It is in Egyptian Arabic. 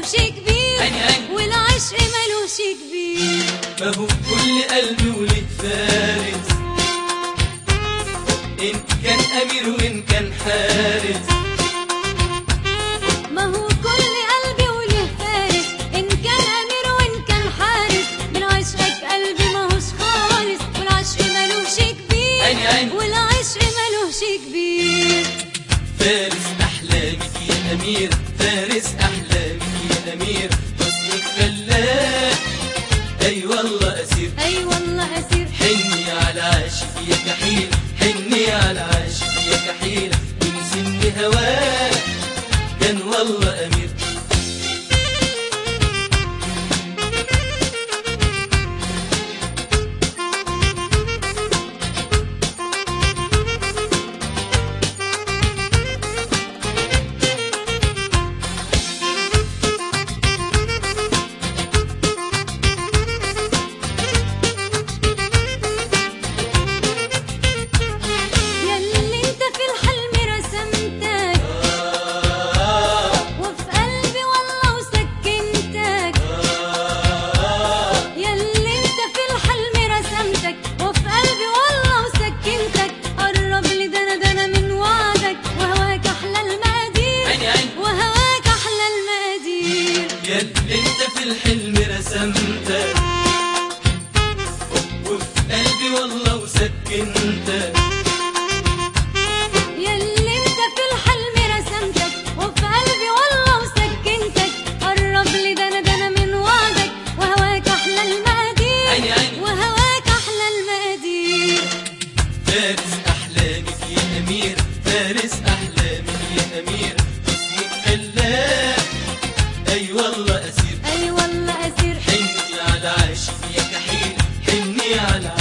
ملوش كبير عيني عيني. والعشق ملوش كبير ما هو كل قلبي ولد فارس إن كان أمير وإن كان حارس ما هو كل قلبي وله فارس ان كان امير وان كان حارس من عشقك قلبي ماهوش خالص والعشق ملوش كبير عيني عيني. والعشق ملوش كبير فارس أحلامك يا أمير فارس أحلامك يا أمير حسنك خلاك أي والله أسير اي والله اسير حني على عاشق يا كحيل حني على عاشق يا كحيل ونسيني هواك كان والله أمير ياللي انت في الحلم رسمتك وفي قلبي والله وسكنتك ياللي انت في الحلم رسمتك وفي قلبي والله وسكنتك قرب لي ده انا ده انا من وعدك وهواك احلى المقادير عيني عيني. وهواك احلى المقادير ياللي انت في الحلم رسمتك وفي قلبي والله وسكنتك ياللي انت في الحلم رسمتك وفي قلبي والله وسكنتك قرب لي ده انا ده انا من وعدك وهواك احلى المقادير عيني عيني. وهواك احلى المقادير فارس أحلامك يا أمير فارس أحلامك يا أمير حسنك خلاك أي والله أسير اي والله اسير حني على عاشق يا كحيل حني على